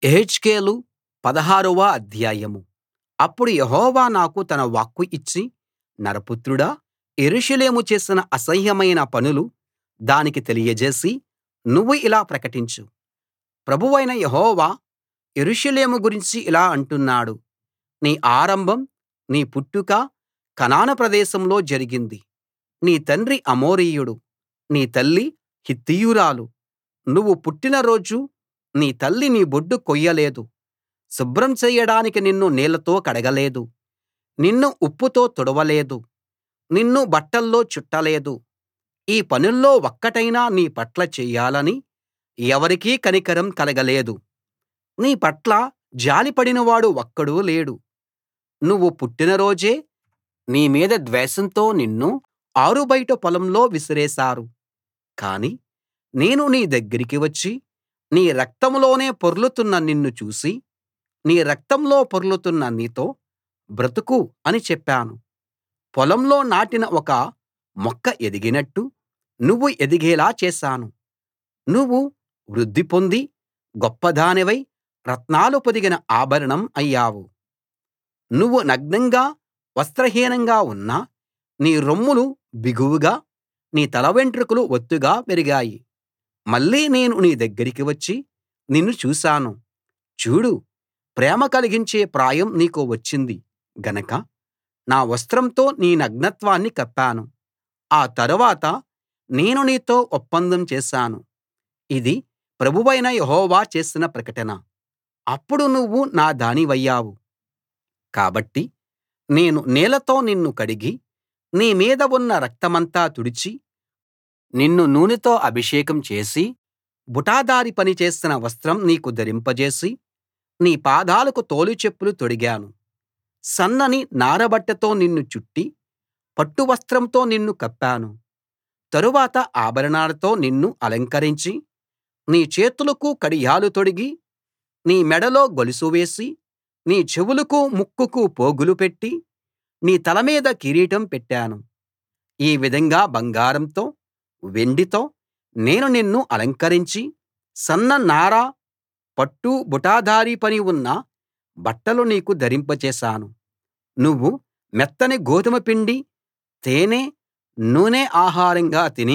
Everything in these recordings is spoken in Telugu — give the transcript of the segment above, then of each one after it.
యెహెజ్కేలు పదహారవ అధ్యాయం అప్పుడు యెహోవా నాకు తన వాక్కు ఇచ్చి నరపుత్రుడా యెరూషలేము చేసిన అసహ్యమైన పనులు దానికి తెలియజేసి నువ్వు ఇలా ప్రకటించు ప్రభువైన యెహోవా యెరూషలేము గురించి ఇలా అంటున్నాడు నీ ఆరంభం నీ పుట్టుక కనాను ప్రదేశంలో జరిగింది నీ తండ్రి అమోరీయుడు నీ తల్లి హిత్తీయురాలు నువ్వు పుట్టిన రోజు నీ తల్లి నీ బొడ్డు కొయ్యలేదు శుభ్రం చెయ్యడానికి నిన్ను నీళ్ళతో కడగలేదు నిన్ను ఉప్పుతో తుడవలేదు నిన్ను బట్టల్లో చుట్టలేదు ఈ పనుల్లో ఒక్కటైనా నీ పట్ల చెయ్యాలని ఎవరికీ కనికరం కలగలేదు నీ పట్ల జాలిపడినవాడు ఒక్కడూ లేడు నువ్వు పుట్టిన రోజే నీ మీద ద్వేషంతో నిన్ను ఆరుబయట పొలంలో విసిరేశారు కాని నేను నీ దగ్గరికి వచ్చి నీ రక్తంలోనే పొర్లుతున్న నిన్ను చూసి నీ రక్తంలో పొర్లుతున్న నీతో బ్రతుకు అని చెప్పాను పొలంలో నాటిన ఒక మొక్క ఎదిగినట్టు నువ్వు ఎదిగేలా చేశాను నువ్వు వృద్ధి పొంది గొప్పదానివై రత్నాలు పొదిగిన ఆభరణం అయ్యావు నువ్వు నగ్నంగా వస్త్రహీనంగా ఉన్నా నీ రొమ్ములు బిగువుగా నీ తలవెంట్రుకలు ఒత్తుగా పెరిగాయి మళ్ళీ నేను నీ దగ్గరికి వచ్చి నిన్ను చూశాను చూడు ప్రేమ కలిగించే ప్రాయం నీకు వచ్చింది గనక నా వస్త్రంతో నీ నగ్నత్వాన్ని కప్పాను ఆ తరువాత నేను నీతో ఒప్పందం చేశాను ఇది ప్రభువైన యెహోవా చేసిన ప్రకటన అప్పుడు నువ్వు నా దానివయ్యావు కాబట్టి నేను నీళ్లతో నిన్ను కడిగి నీ మీద ఉన్న రక్తమంతా తుడిచి నిన్ను నూనెతో అభిషేకం చేసి బుటాదారీ పని చేసిన వస్త్రం నీకు ధరింపజేసి నీ పాదాలకు తోలు చెప్పులు తొడిగాను సన్నని నారబట్టతో నిన్ను చుట్టి పట్టు వస్త్రంతో నిన్ను కప్పాను తరువాత ఆభరణాలతో నిన్ను అలంకరించి నీ చేతులకు కడియాలు తొడిగి నీ మెడలో గొలుసు వేసి నీ చెవులకు ముక్కుకు పోగులు పెట్టి నీ తల మీద కిరీటం పెట్టాను ఈ విధంగా బంగారంతో వెండితో నేను నిన్ను అలంకరించి సన్న నార పట్టు బుటాదారీ పని ఉన్న బట్టలు నీకు ధరింపచేశాను నువ్వు మెత్తని గోదుమ పిండి తేనె నూనె ఆహారంగా తిని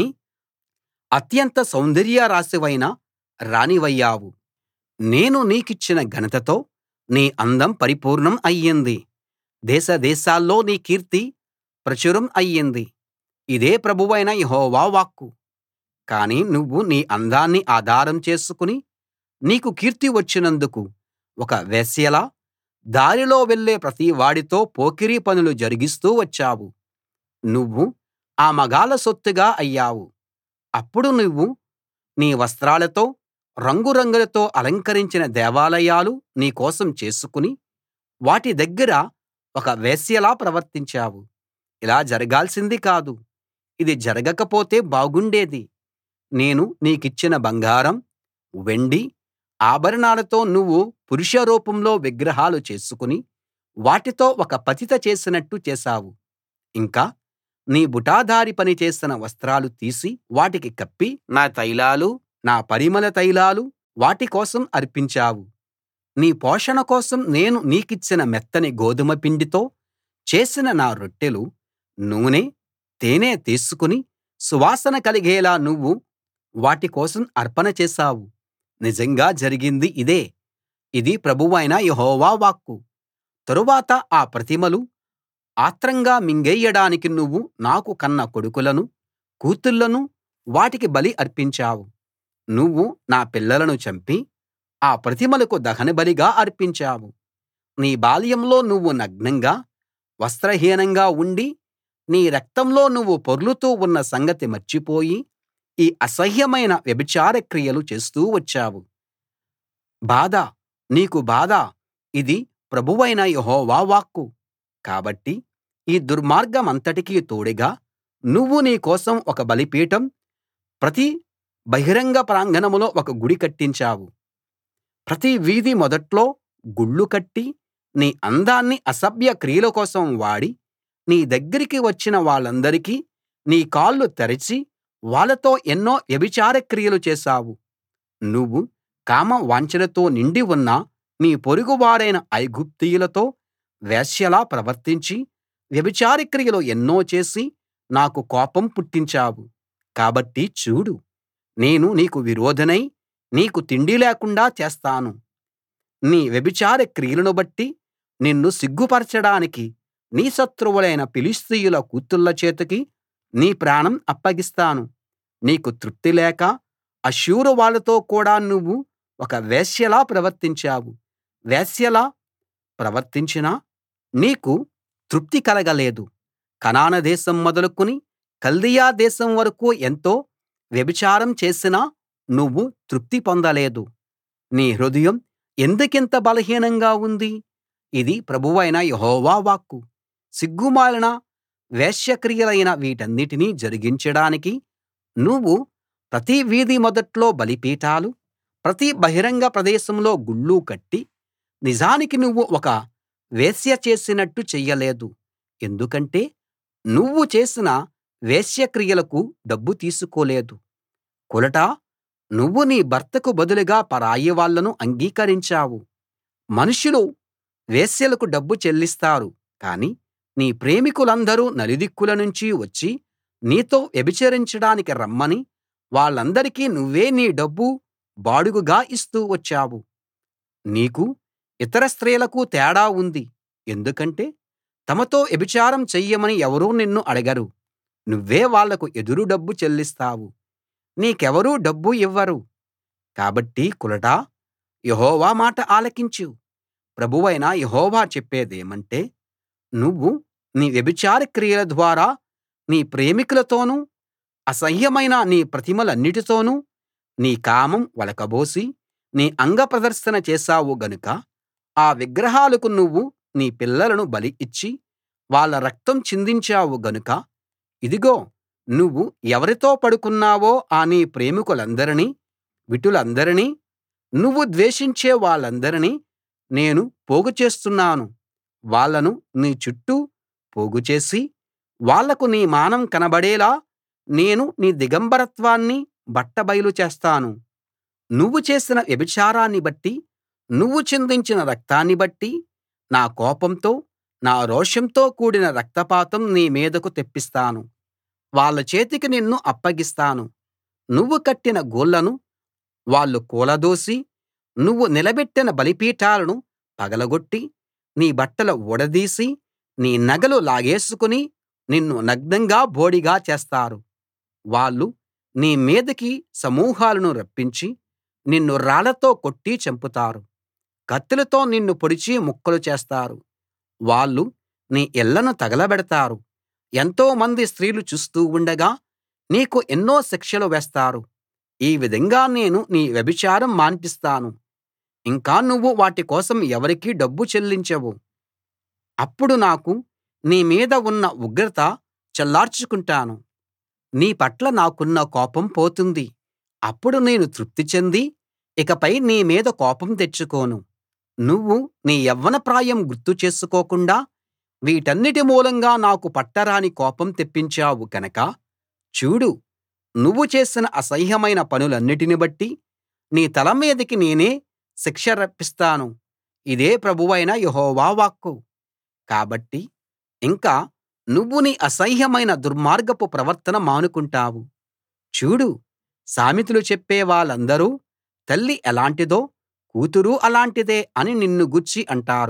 అత్యంత సౌందర్య రాశివైన రాణివయ్యావు నేను నీకిచ్చిన ఘనతతో నీ అందం పరిపూర్ణం అయ్యింది దేశ దేశాల్లో నీ కీర్తి ప్రచురం అయ్యింది ఇదే ప్రభువైన యెహోవా వాక్కు కానీ నువ్వు నీ అందాన్ని ఆధారం చేసుకుని నీకు కీర్తి వచ్చినందుకు ఒక వేశ్యలా దారిలో వెళ్ళే ప్రతివాడితో పోకిరీ పనులు జరిగిస్తూ వచ్చావు నువ్వు ఆ మగాళ్ళ సొత్తుగా అయ్యావు అప్పుడు నువ్వు నీ వస్త్రాలతో రంగురంగులతో అలంకరించిన దేవాలయాలు నీ కోసం చేసుకుని వాటి దగ్గర ఒక వేశ్యలా ప్రవర్తించావు ఇలా జరగాల్సింది కాదు ఇది జరగకపోతే బాగుండేది నేను నీకిచ్చిన బంగారం వెండి ఆభరణాలతో నువ్వు పురుష రూపంలో విగ్రహాలు చేసుకుని వాటితో ఒక పతిత చేసినట్టు చేశావు ఇంకా నీ బుటాదారీ పని చేసిన వస్త్రాలు తీసి వాటికి కప్పి నా తైలాలు నా పరిమళ తైలాలు వాటి కోసం అర్పించావు నీ పోషణ కోసం నేను నీకిచ్చిన మెత్తని గోదుమ పిండితో చేసిన నా రొట్టెలు నూనె తేనె తీసుకుని సువాసన కలిగేలా నువ్వు వాటి కోసం అర్పణ చేశావు నిజంగా జరిగింది ఇదే ఇది ప్రభువైన యెహోవా వాక్కు తరువాత ఆ ప్రతిమలు ఆత్రంగా మింగేయడానికి నువ్వు నాకు కన్న కొడుకులను కూతుళ్ళను వాటికి బలి అర్పించావు నువ్వు నా పిల్లలను చంపి ఆ ప్రతిమలకు దహనబలిగా అర్పించావు నీ బాల్యంలో నువ్వు నగ్నంగా వస్త్రహీనంగా ఉండి నీ రక్తంలో నువ్వు పొర్లుతూ ఉన్న సంగతి మర్చిపోయి ఈ అసహ్యమైన వ్యభిచార క్రియలు చేస్తూ వచ్చావు బాధ నీకు బాధ ఇది ప్రభువైన యెహోవా వాక్కు కాబట్టి ఈ దుర్మార్గమంతటికీ తోడుగా నువ్వు నీ కోసం ఒక బలిపీఠం ప్రతి బహిరంగ ప్రాంగణంలో ఒక గుడి కట్టించావు ప్రతి వీధి మొదట్లో గుళ్ళు కట్టి నీ అందాన్ని అసభ్య క్రియల కోసం వాడి నీ దగ్గరికి వచ్చిన వాళ్ళందరికీ నీ కాళ్ళు తెరచి వాళ్ళతో ఎన్నో వ్యభిచార క్రియలు చేశావు నువ్వు కామ వాంఛలతో నిండి ఉన్న నీ పొరుగువారైన ఐగుప్తీయులతో వేశ్యలా ప్రవర్తించి వ్యభిచార క్రియలు ఎన్నో చేసి నాకు కోపం పుట్టించావు కాబట్టి చూడు నేను నీకు విరోధినై నీకు తిండి లేకుండా చేస్తాను నీ వ్యభిచార క్రియలను బట్టి నిన్ను సిగ్గుపరచడానికి నీ శత్రువులైన ఫిలిష్తీయుల కూతుళ్ళ చేతికి నీ ప్రాణం అప్పగిస్తాను నీకు తృప్తి లేక అష్షూరు వాళ్ళతో కూడా నువ్వు ఒక వేశ్యలా ప్రవర్తించావు వేశ్యలా ప్రవర్తించినా నీకు తృప్తి కలగలేదు కనాను దేశం మొదలుకుని కల్దీయ దేశం వరకూ ఎంతో వ్యభిచారం చేసినా నువ్వు తృప్తి పొందలేదు నీ హృదయం ఎందుకింత బలహీనంగా ఉంది ఇది ప్రభువైన యెహోవా వాక్కు సిగ్గుమాలిన వేశ్యక్రియలైన వీటన్నిటినీ జరిగించడానికి నువ్వు ప్రతి వీధి మొదట్లో బలిపీఠాలు ప్రతి బహిరంగ ప్రదేశంలో గుళ్ళు కట్టి నిజానికి నువ్వు ఒక వేశ్య చేసినట్టు చెయ్యలేదు ఎందుకంటే నువ్వు చేసిన వేశ్యక్రియలకు డబ్బు తీసుకోలేదు కులటా నువ్వు నీ భర్తకు బదులుగా పరాయి వాళ్ళను అంగీకరించావు మనుషులు వేశ్యలకు డబ్బు చెల్లిస్తారు కానీ నీ ప్రేమికులందరూ నలుదిక్కుల నుంచి వచ్చి నీతో వ్యభిచరించడానికి రమ్మని వాళ్ళందరికీ నువ్వే నీ డబ్బు బాడుగగా ఇస్తూ వచ్చావు నీకు ఇతర స్త్రీలకు తేడా ఉంది ఎందుకంటే తమతో వ్యభిచారం చెయ్యమని ఎవరూ నిన్ను అడగరు నువ్వే వాళ్లకు ఎదురు డబ్బు చెల్లిస్తావు నీకెవరూ డబ్బు ఇవ్వరు కాబట్టి కులటా యెహోవా మాట ఆలకించు ప్రభువైన యెహోవా చెప్పేదేమంటే నువ్వు నీ వ్యభిచార క్రియల ద్వారా నీ ప్రేమికులతోనూ అసహ్యమైన నీ ప్రతిమలన్నిటితోనూ నీ కామం ఒలకబోసి నీ అంగప్రదర్శన చేశావు గనుక ఆ విగ్రహాలకు నువ్వు నీ పిల్లలను బలి ఇచ్చి వాళ్ళ రక్తం చిందించావు గనుక ఇదిగో నువ్వు ఎవరితో పడుకున్నావో ఆ నీ ప్రేమికులందరినీ విటులందరినీ నువ్వు ద్వేషించే వాళ్ళందరినీ నేను పోగు చేస్తున్నాను వాళ్ళను నీ చుట్టూ పోగు చేసి వాళ్లకు నీ మానం కనబడేలా నేను నీ దిగంబరత్వాన్ని బట్టబయలు చేస్తాను నువ్వు చేసిన వ్యభిచారాన్ని బట్టి నువ్వు చిందించిన రక్తాన్ని బట్టి నా కోపంతో నా రోషంతో కూడిన రక్తపాతం నీ మీదకు తెప్పిస్తాను వాళ్ళ చేతికి నిన్ను అప్పగిస్తాను నువ్వు కట్టిన గూళ్లను వాళ్ళు కూలదోసి నువ్వు నిలబెట్టిన బలిపీఠాలను పగలగొట్టి నీ బట్టలు ఊడదీసి నీ నగలు లాగేసుకుని నిన్ను నగ్నంగా బోడిగా చేస్తారు వాళ్ళు నీ మీదికి సమూహాలను రప్పించి నిన్ను రాళ్లతో కొట్టి చంపుతారు కత్తులతో నిన్ను పొడిచి ముక్కలు చేస్తారు వాళ్ళు నీ ఇళ్ళను తగలబెడతారు ఎంతోమంది స్త్రీలు చూస్తూ ఉండగా నీకు ఎన్నో శిక్షలు వేస్తారు ఈ విధంగా నేను నీ వ్యభిచారం మాన్పిస్తాను ఇంక నువ్వు వాటి కోసం ఎవరికీ డబ్బు చెల్లించవు అప్పుడు నాకు నీ మీద ఉన్న ఉగ్రత చల్లార్చుకుంటాను నీ పట్ల నాకున్న కోపం పోతుంది అప్పుడు నేను తృప్తి చెంది ఇకపై నీ మీద కోపం తెచ్చుకోను నువ్వు నీ యవ్వన ప్రాయం గుర్తు చేసుకోకుండా వీటన్నిటి మూలంగా నాకు పట్టరాని కోపం తెప్పించావు గనక చూడు నువ్వు చేసిన అసహ్యమైన పనులన్నిటిని బట్టి నీ తల మీదికి నేనే శిక్ష రప్పిస్తాను ఇదే ప్రభువైన యెహోవా వాక్కు కాబట్టి ఇంక నువ్వు నీ అసహ్యమైన దుర్మార్గపు ప్రవర్తన మానుకుంటావు చూడు సామెతలు చెప్పే వాళ్ళందరూ తల్లి ఎలాంటిదో కూతురు అలాంటిదే అని నిన్ను గూర్చి అంటారు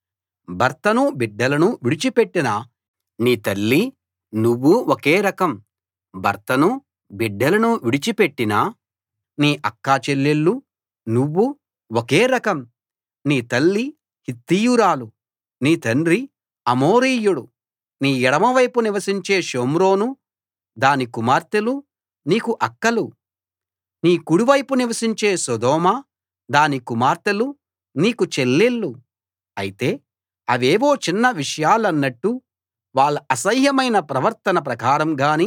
భర్తను బిడ్డలను విడిచిపెట్టిన నీ తల్లి నువ్వు ఒకే రకం భర్తను బిడ్డలను విడిచిపెట్టిన నీ అక్కాచెల్లెళ్ళు నువ్వు ఒకే రకం నీ తల్లి హిత్తీయురాలు నీ తండ్రి అమోరీయుడు నీ ఎడమవైపు నివసించే షోమ్రోను దాని కుమార్తెలు నీకు అక్కలు నీ కుడివైపు నివసించే సొదొమ దాని కుమార్తెలు నీకు చెల్లెళ్ళు అయితే అవేవో చిన్న విషయాలన్నట్టు వాళ్ళ అసహ్యమైన ప్రవర్తన ప్రకారం గాని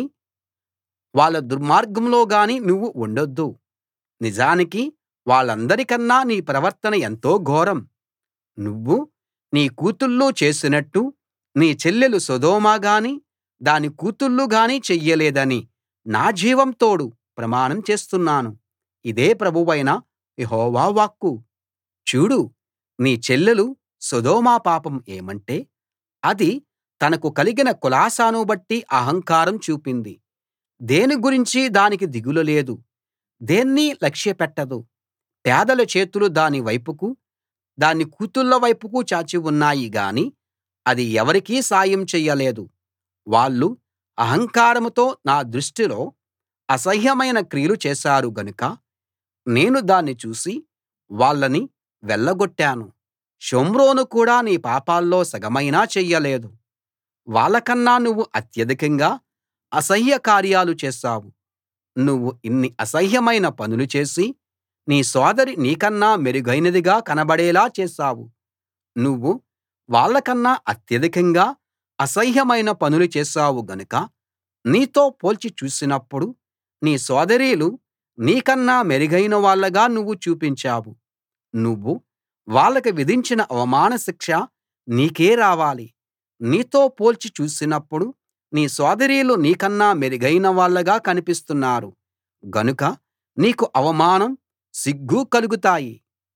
వాళ్ళ దుర్మార్గంలో గాని నువ్వు ఉండొద్దు నిజానికి వాళ్ళందరికన్నా నీ ప్రవర్తన ఎంతో ఘోరం నువ్వు నీ కూతుళ్ళు చేసినట్టు నీ చెల్లెలు సొదొమ గాని దాని కూతుళ్ళు గాని చెయ్యలేదని నా జీవం తోడు ప్రమాణం చేస్తున్నాను ఇదే ప్రభువైన యెహోవా వాక్కు చూడు నీ చెల్లెలు సొదొమ పాపం ఏమంటే అది తనకు కలిగిన కులాసాను బట్టి అహంకారం చూపింది దేని గురించీ దానికి దిగులు లేదు దేన్నీ లక్ష్యపెట్టదు పేదల చేతులు దాని వైపుకు దాని కూతుళ్ళ వైపుకు చాచి ఉన్నాయి గాని అది ఎవరికీ సాయం చెయ్యలేదు వాళ్ళు అహంకారంతో నా దృష్టిలో అసహ్యమైన క్రియలు చేశారు గనుక నేను దాన్ని చూసి వాళ్ళని వెళ్ళగొట్టాను షోమ్రోను కూడా నీ పాపాల్లో సగమైనా చెయ్యలేదు వాళ్ళకన్నా నువ్వు అత్యధికంగా అసహ్య కార్యాలు చేశావు నువ్వు ఇన్ని అసహ్యమైన పనులు చేసి నీ సోదరి నీకన్నా మెరుగైనదిగా కనబడేలా చేశావు నువ్వు వాళ్ళకన్నా అత్యధికంగా అసహ్యమైన పనులు చేశావు గనుక నీతో పోల్చి చూసినప్పుడు నీ సోదరీలు నీకన్నా మెరుగైన వాళ్ళగా నువ్వు చూపించావు నువ్వు వాళ్ళకి విధించిన అవమాన శిక్ష నీకే రావాలి నీతో పోల్చి చూసినప్పుడు నీ సోదరీలు నీకన్నా మెరుగైన వాళ్ళగా కనిపిస్తున్నారు గనుక నీకు అవమానం సిగ్గు కలుగుతాయి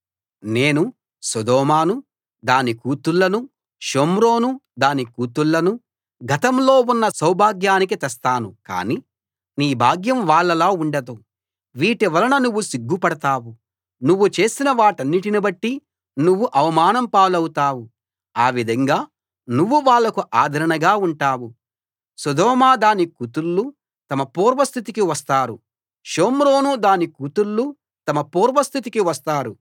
నేను సొదొమను దాని కూతుళ్ళను షోమ్రోను దాని కూతుళ్ళను గతంలో ఉన్న సౌభాగ్యానికి తెస్తాను కానీ నీ భాగ్యం వాళ్ళలా ఉండదు వీటి వలన నువ్వు సిగ్గుపడతావు నువ్వు చేసిన వాటన్నిటిని బట్టి నువ్వు అవమానం పాలవుతావు ఆ విధంగా నువ్వు వాళ్లకు ఆదరణగా ఉంటావు సొదొమ దాని కూతుళ్ళు తమ పూర్వస్థితికి వస్తారు షోమ్రోను దాని కూతుళ్ళు తమ పూర్వస్థితికి వస్తారు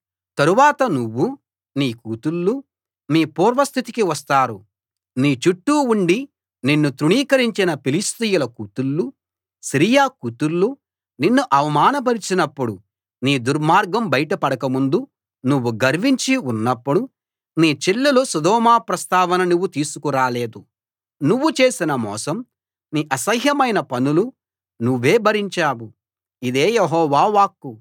తరువాత నువ్వు నీ కూతుళ్ళు మీ పూర్వస్థితికి వస్తారు నీ చుట్టూ ఉండి నిన్ను తృణీకరించిన ఫిలిష్తీయుల కూతుళ్ళు సిరియా కూతుళ్ళు నిన్ను అవమానపరిచినప్పుడు నీ దుర్మార్గం బయట పడకముందు నువ్వు గర్వించి ఉన్నప్పుడు నీ చెల్లెలు సొదొమ ప్రస్తావన నువ్వు తీసుకురాలేదు నువ్వు చేసిన మోసం నీ అసహ్యమైన పనులు నువ్వే భరించావు ఇదే యెహోవా వాక్కు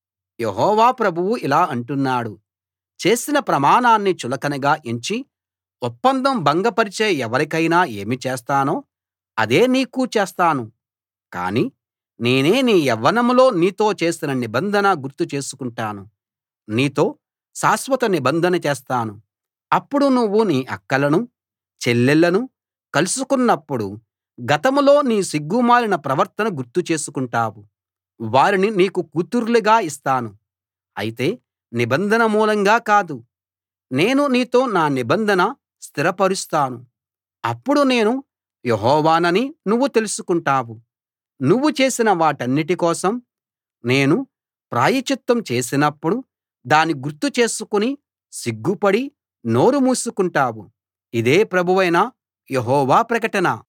యెహోవా ప్రభువు ఇలా అంటున్నాడు చేసిన ప్రమాణాన్ని చులకనగా ఎంచి ఒప్పందం భంగపరిచే ఎవరికైనా ఏమి చేస్తానో అదే నీకూ చేస్తాను కానీ నేనే నీ యవ్వనంలో నీతో చేసిన నిబంధన గుర్తు చేసుకుంటాను నీతో శాశ్వత నిబంధన చేస్తాను అప్పుడు నువ్వు నీ అక్కలను చెల్లెళ్ళను కలుసుకున్నప్పుడు గతంలో నీ సిగ్గుమాలిన ప్రవర్తన గుర్తు చేసుకుంటావు వారిని నీకు కూతుర్లుగా ఇస్తాను అయితే నిబంధన మూలంగా కాదు నేను నీతో నా నిబంధన స్థిరపరుస్తాను అప్పుడు నేను యెహోవానని నువ్వు తెలుసుకుంటావు నువ్వు చేసిన వాటన్నిటి కోసం నేను ప్రాయశ్చిత్తం చేసినప్పుడు దాన్ని గుర్తు చేసుకుని సిగ్గుపడి నోరు మూసుకుంటావు ఇదే ప్రభువైన యెహోవా ప్రకటన